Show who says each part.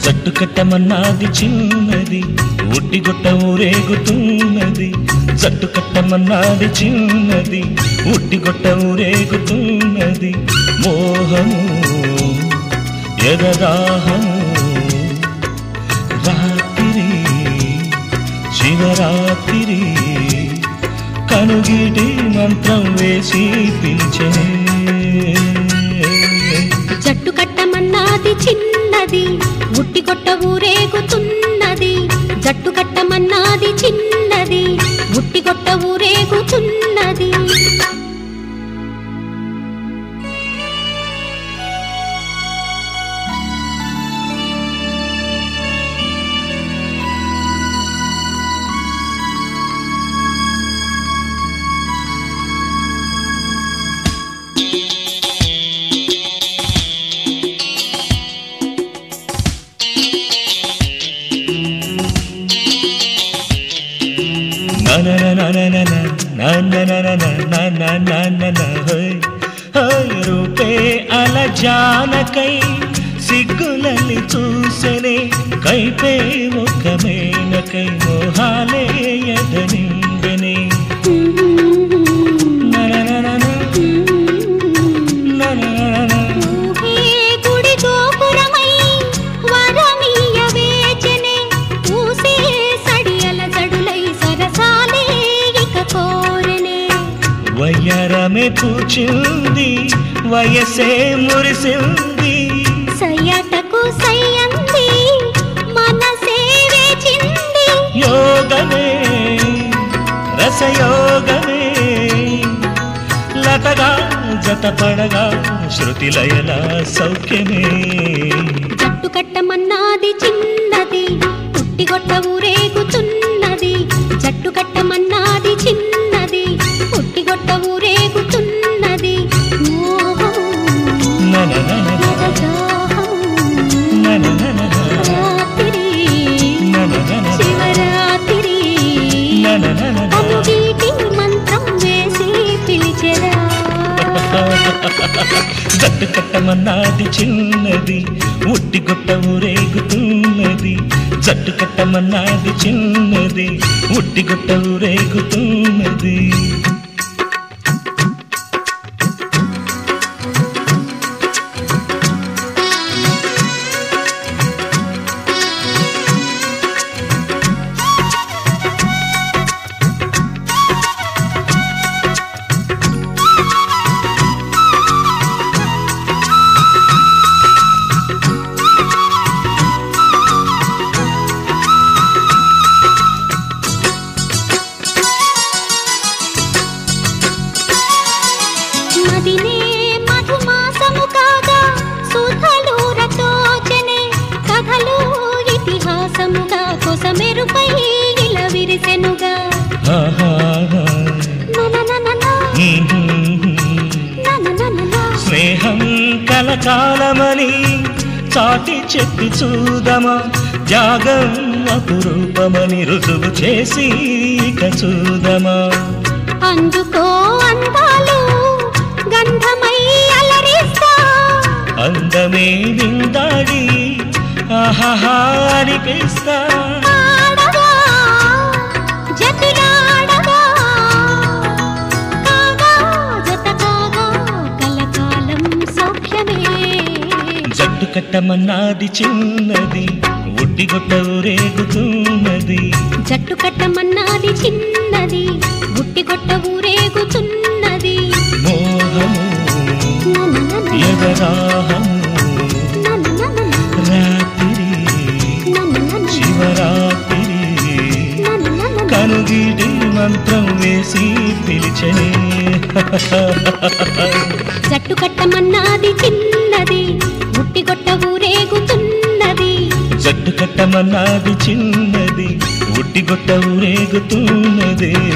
Speaker 1: జట్టు కట్టమన్నాది చిన్నది ఉట్టిగొట్ట ఊరేగుతున్నది జట్టు కట్టమన్నాది చిన్నది ఉట్టిగొట్ట ఊరేగుతున్నది మోహము ఎదదాహము రాత్రి శివరాత్రి కనుగిటి మంత్రం వేసి పిలిచే
Speaker 2: జట్టు కట్టమన్నాది చిన్నది ఉట్టి కొట్ట ఊరేగుతున్నది జట్టు కట్టమన్నాది చిన్నది ఉట్టి కొట్ట ఊరేగుతున్నది
Speaker 1: రూపే అల జానకై సిగ్గులని చూసెనే కైపే ఒక మేనకై మోహాలే ఎదనిండెనే
Speaker 2: ఊహే గుడి గోపురమై వరమీయ వేచెనే ఊసే సడియల జడులై సరసాలే ఇక కోరెనే
Speaker 1: వయ్యారమే పూచింది వయసే మురిసింది
Speaker 2: సయ్యటకు సయ్యంది మనసే వేచింది
Speaker 1: యోగమే రసయోగమే లతగా జతపడగా శృతిలయల సౌఖ్యమే
Speaker 2: జట్టు కట్టమన్నాది చిన్నది పుట్టిగొట్ట ఊరేగుతున్నది జట్టు కట్టమన్నాది చిన్నది పుట్టిగొట్ట ఊరేగుతున్నది మోహము,
Speaker 1: ననననన,
Speaker 2: మదదాహము,
Speaker 1: ననననన,
Speaker 2: రాత్రి,
Speaker 1: ననననన,
Speaker 2: శివరాత్రి
Speaker 1: ననననన.
Speaker 2: అనుగీటి మంత్రం వేసి పిలిచెరా
Speaker 1: జట్టు కట్టమన్నాది చిన్నది ఉట్టి గొట్ట ఊరేగుతున్నది జట్టు కట్టమన్నాది చిన్నది ఉట్టి గొట్ట ఊరేగుతున్నది
Speaker 2: మదినే మధుమాసము కాగా సుధలూరతోచనే కథలు ఇతిహాసముగా కొసమెరుపై ఇలా విరిసెనుగా
Speaker 1: ఆహాహా.
Speaker 2: ననననన, ననననన.
Speaker 1: స్నేహం కలకాలమని చాటి చెప్పి చూదమా త్యాగం అపురూపమని రుజువు చేసి ఇక చూదమా
Speaker 2: అందుకో అందాలు గంధమై అలరిస్తా
Speaker 1: అందమే విందాడి ఆహాహా అనిపిస్తా
Speaker 2: ఆడగా జతులాడగా కాగా జత కాగా కలకాలం సౌఖ్యమే
Speaker 1: జట్టు కట్టమన్నాది చిన్నది ఒడ్డిగొట్ట ఊరేగుతున్నది
Speaker 2: జట్టు కట్టమన్నది చిన్నది గుట్టి కొట్ట ఊరేగుతున్నది
Speaker 1: మోహము
Speaker 2: ననననన,
Speaker 1: ఎదరాహము
Speaker 2: ననననన,
Speaker 1: రాత్రి
Speaker 2: ననననన,
Speaker 1: శివరాత్రి
Speaker 2: ననననన.
Speaker 1: కనుగిడి మంత్రం వేసి పిలిచనే
Speaker 2: జట్టు కట్టమన్నది చిన్నది గుట్టి కొట్ట ఊరేగుతున్నది
Speaker 1: జట్టు కట్టమన్నాది చిన్నది ఒడ్డిగొట్ట ఊరేగుతున్నది